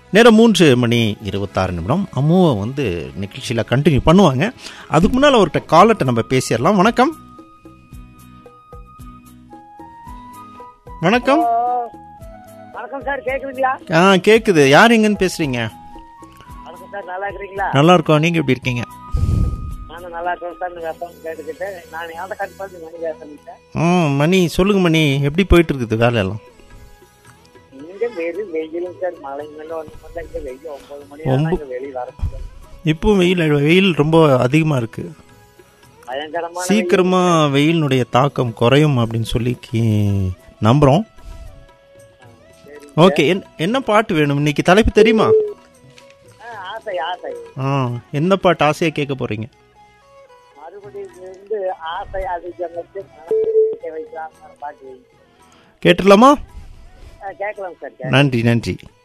நேரம் மூன்று மணி இருபத்தாறு நிமிடம் அம்முவை வந்து நிகழ்ச்சியில் கண்டினியூ பண்ணுவாங்க அதுக்கு முன்னால் அவர்கிட்ட காலர்கிட்ட நம்ம பேசிடலாம் வணக்கம் வணக்கம் வணக்கம் சார் கேக்குதுங்களா ஆ கேட்குது யார் எங்கன்னு பேசுறீங்க வணக்கம் சார் நல்லா இருக்கிறீங்களா நல்லா இருக்கோம் நீங்கள் எப்படி இருக்கீங்க நானும் நல்லா இருக்கேன் சார் நீங்க அப்பா கேட்டுக்கிட்டு நான் யாரை கட் பண்ணி மணி பேசுறேன் சார் ம் மணி சொல்லுங்க மணி எப்படி போயிட்டு இருக்குது வேலையெல்லாம் இங்க வெறும் வெயிலும் சார் மழை மேல ஒன்று மட்டும் இங்க வெயில் ஒன்பது மணி ஆனா ஒம்ப- இங்க வெளியே வர இப்போ வெயில் வெயில் ரொம்ப அதிகமாக இருக்குது பயங்கரமான சீக்கிரமா வெயிலினுடைய தாக்கம் குறையும் அப்படின்னு சொல்லி கி- நம்புறோம் ஓகே என்- என்ன பாட்டு வேணும் இன்னைக்கு தலைப்பு தெரியுமா வெயில். ஆ, ஆசை ஆசை ஆ எந்த பாட்டு ஆசையா கேட்க போறீங்க மறுபடியும் இருந்து ஆசை அதிகரித்து மனதை வைக்கலாம் பாட்டு வைங்க. கேட்டுடலாமா ஆ, கேட்கலாம் சார் கேட்கலாம். நன்றி நன்றி